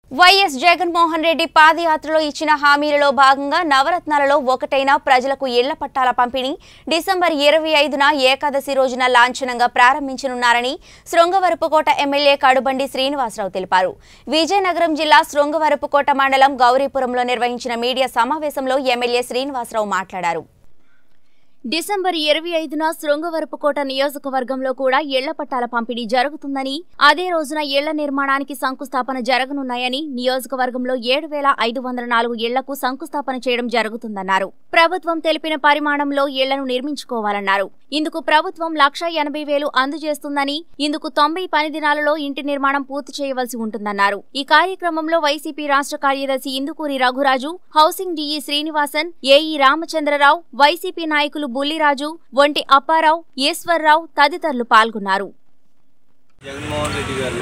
YS Jaganmohan Reddy పాదయాత్రలో ఇచ్చిన హామీలలో భాగంగా నవరత్నాలలో ఒకటైన ప్రజలకు ఇళ్ల పట్టాల పంపిణీ డిసెంబర్ ఇరవై ఐదున ఏకాదశి రోజున లాంఛనంగా ప్రారంభించనున్నారని శృంగవరపుకోట ఎమ్మెల్యే కడుబండి శ్రీనివాసరావు తెలిపారు విజయనగరం జిల్లా శృంగవరపుకోట మండలం గౌరీపురంలో నిర్వహించిన మీడియా సమావేశంలో ఎమ్మెల్యే శ్రీనివాసరావు మాట్లాడారు డిసెంబర్ ఇరవై ఐదున శృంగవరపుకోట నియోజకవర్గంలో కూడా ఇళ్ల పట్టాల పంపిణీ జరుగుతుందని అదే రోజున ఇళ్ల నిర్మాణానికి శంకుస్థాపన జరగనున్నాయని నియోజకవర్గంలో ఏడు వేల ఐదు వందల నాలుగు ఇళ్లకు శంకుస్థాపన చేయడం జరుగుతుందన్నారు ప్రభుత్వం తెలిపిన పరిమాణంలో ఇళ్లను నిర్మించుకోవాలన్నారు ఇందుకు ప్రభుత్వం లక్ష ఎనభై వేలు అందజేస్తుందని ఇందుకు తొంభై పని దినాలలో ఇంటి నిర్మాణం పూర్తి చేయవలసి ఉంటుందన్నారు ఈ కార్యక్రమంలో వైసీపీ రాష్ట్ర కార్యదర్శి Indukuri Raghuraju housing DE Srinivasan AE Ramachandrarao YCP నాయకులు బుల్లిరాజు ఒంటి అప్పారావు ఈశ్వర్రావు తదితరులు పాల్గొన్నారు జగన్మోహన్ రెడ్డి గారు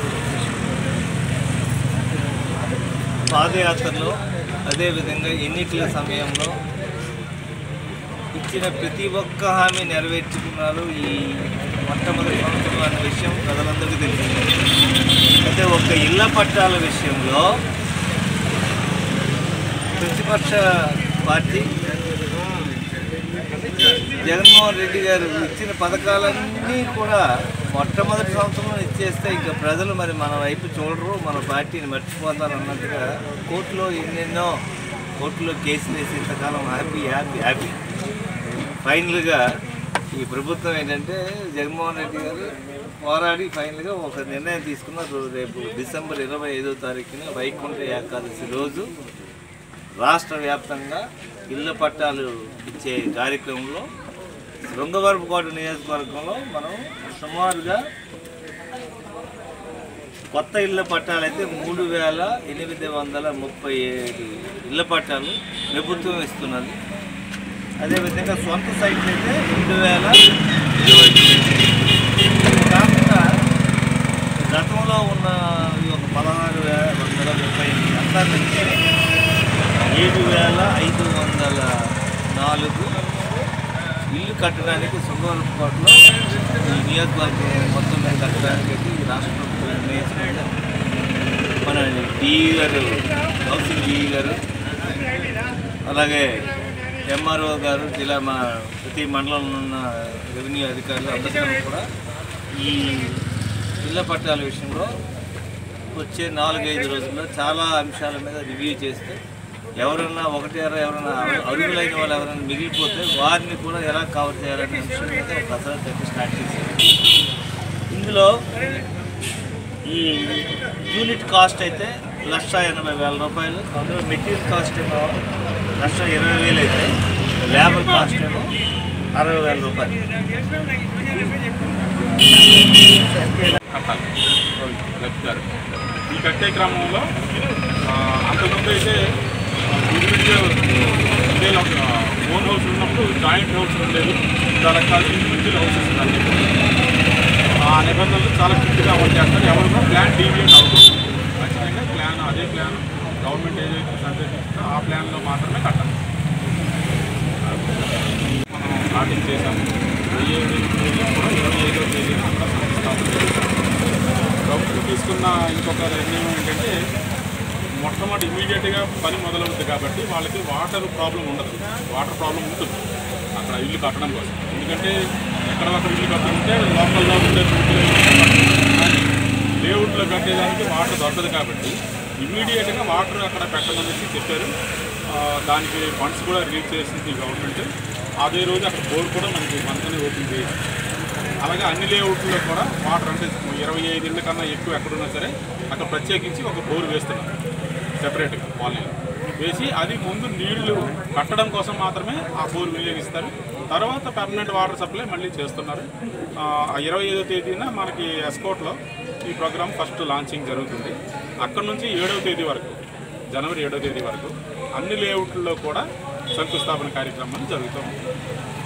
పాదయాత్రలో అదేవిధంగా ఎన్నికల సమయంలో ఇచ్చిన ప్రతి ఒక్క హామీ నెరవేర్చుకున్నారు ఈ మొట్టమొదటి సంవత్సరం అనే విషయం ప్రజలందరికీ తెలిసింది అయితే ఒక్క ఇళ్ల పట్టాల విషయంలో ప్రతిపక్ష పార్టీ జగన్మోహన్ రెడ్డి గారు ఇచ్చిన పథకాలన్నీ కూడా మొట్టమొదటి సంవత్సరంలో ఇచ్చేస్తే ఇంకా ప్రజలు మరి మన వైపు చూడరు మన పార్టీని మర్చిపోతారు అన్నట్టుగా కోర్టులో ఎన్నెన్నో కోర్టులో కేసులు వేసి ఇంతకాలం హ్యాపీ హ్యాపీ హ్యాపీ ఫైనల్గా ఈ ప్రభుత్వం ఏంటంటే జగన్మోహన్ రెడ్డి గారు పోరాడి ఫైనల్గా ఒక నిర్ణయం తీసుకున్నారు రేపు డిసెంబర్ ఇరవై ఐదో తారీఖున వైకుంఠ ఏకాదశి రోజు రాష్ట్ర వ్యాప్తంగా ఇళ్ల పట్టాలు ఇచ్చే కార్యక్రమంలో శృంగవరపుకోట నియోజకవర్గంలో మనం సుమారుగా కొత్త ఇళ్ల పట్టాలు అయితే మూడు వేల ఎనిమిది వందల ముప్పై ఏడు ఇళ్ల పట్టాలు ప్రభుత్వం ఇస్తున్నది అదేవిధంగా సొంత సైట్లు అయితే రెండు వేల ఇరవై తొమ్మిది కాకుండా గతంలో ఉన్న ఈ ఒక పదహారు వేల వందల ముప్పై ఎనిమిది అంతా కలిసి ఏడు వేల ఐదు వందల నాలుగు ఇల్లు కట్టడానికి సుందరకోటలో ఈ నియోజకవర్గం మొత్తం మీద కట్టడానికి అయితే ఈ రాష్ట్ర ప్రభుత్వం నిర్ణయించినట్టు మన డిఈ గారు హౌసింగ్ డిఈ గారు అలాగే ఎంఆర్ఓ గారు జిల్లా మా ప్రతి మండలంలో ఉన్న రెవెన్యూ అధికారులు అందరికీ కూడా ఈ ఇళ్ల పట్టాల విషయంలో వచ్చే నాలుగైదు రోజుల్లో చాలా అంశాల మీద రివ్యూ చేస్తే ఎవరన్నా ఒకటి అర ఎవరైనా అరుగులైన వాళ్ళు ఎవరైనా మిగిలిపోతే వారిని కూడా ఎలా కవర్ చేయాలనే అంశం మీద ఒక కసరత్తు అయితే స్టార్ట్ చేశారు ఇందులో ఈ యూనిట్ కాస్ట్ అయితే లక్ష ఎనభై వేల రూపాయలు అందులో మెటీరియల్ కాస్ట్ ఏమో లక్ష ఇరవై వేలు అయితే లేబర్ కాస్ట్ ఏమో అరవై వేల రూపాయలు కట్టాలి చెప్తారు ఈ కట్టే క్రమంలో ఆ, అంతకుముందు అయితే ఇండివిజువల్ ఓన్ హౌస్ ఉన్నప్పుడు జాయింట్ హౌస్ ఉండేది రకరకాల ఇండివిజువల్ హౌసెస్ ఉందని ఆ నిబంధనలు చాలా స్ట్రిక్ట్గా అమలు చేస్తారు ఎవరు కూడా ప్లాన్ డీవియేట్ అవుతుంది ఖచ్చితంగా ప్లాన్ అదే ప్లాన్ గవర్నమెంట్ ఏదైతే సందేశిస్తుందో ఆ ప్లాన్లో మాత్రమే కట్టాలి మనం స్టార్టింగ్ చేశాము వెయ్యి తేదీ కూడా ఇరవై ఐదో తేదీ ప్రభుత్వం తీసుకున్న ఇంకొక నిర్ణయం ఏంటంటే మొట్టమొదటి ఇమీడియట్గా పని మొదలవుతుంది కాబట్టి వాళ్ళకి వాటర్ ప్రాబ్లం ఉండదు వాటర్ ప్రాబ్లం ఉంటుంది అక్కడ ఇల్లు కట్టడం కోసం ఎందుకంటే ఎక్కడ అక్కడ ఇల్లు కట్టుకుంటే లోకల్లో ఉండే కానీ లేఅవుట్లో కట్టేదానికి వాటర్ దొరకదు కాబట్టి ఇమీడియట్గా వాటర్ అక్కడ పెట్టమనేసి చెప్పారు ఆ, దానికి ఫండ్స్ కూడా రిలీజ్ చేసింది గవర్నమెంట్ అదే రోజు అక్కడ బోర్ కూడా మనకి మనతోనే ఓపెన్ చేయాలి అలాగే అన్ని లేఅవుట్లో కూడా వాటర్ అంటే ఇరవై ఐదు ఇళ్ళ కన్నా ఎక్కువ ఎక్కడున్నా సరే అక్కడ ప్రత్యేకించి ఒక బోర్ వేస్తున్నారు సెపరేట్గా కాలనీలో వేసి అది ముందు నీళ్లు కట్టడం కోసం మాత్రమే ఆ బోర్ వినియోగిస్తారు తర్వాత పర్మనెంట్ వాటర్ సప్లై మళ్ళీ చేస్తున్నారు ఆ ఇరవై ఐదో తేదీన మనకి ఎస్కోట్లో ఈ ప్రోగ్రామ్ ఫస్ట్ లాంచింగ్ జరుగుతుంది అక్కడ నుంచి ఏడవ తేదీ వరకు జనవరి ఏడవ తేదీ వరకు అన్ని లేఅవుట్లో కూడా శంకుస్థాపన కార్యక్రమాలు జరుగుతూ ఉంటాయి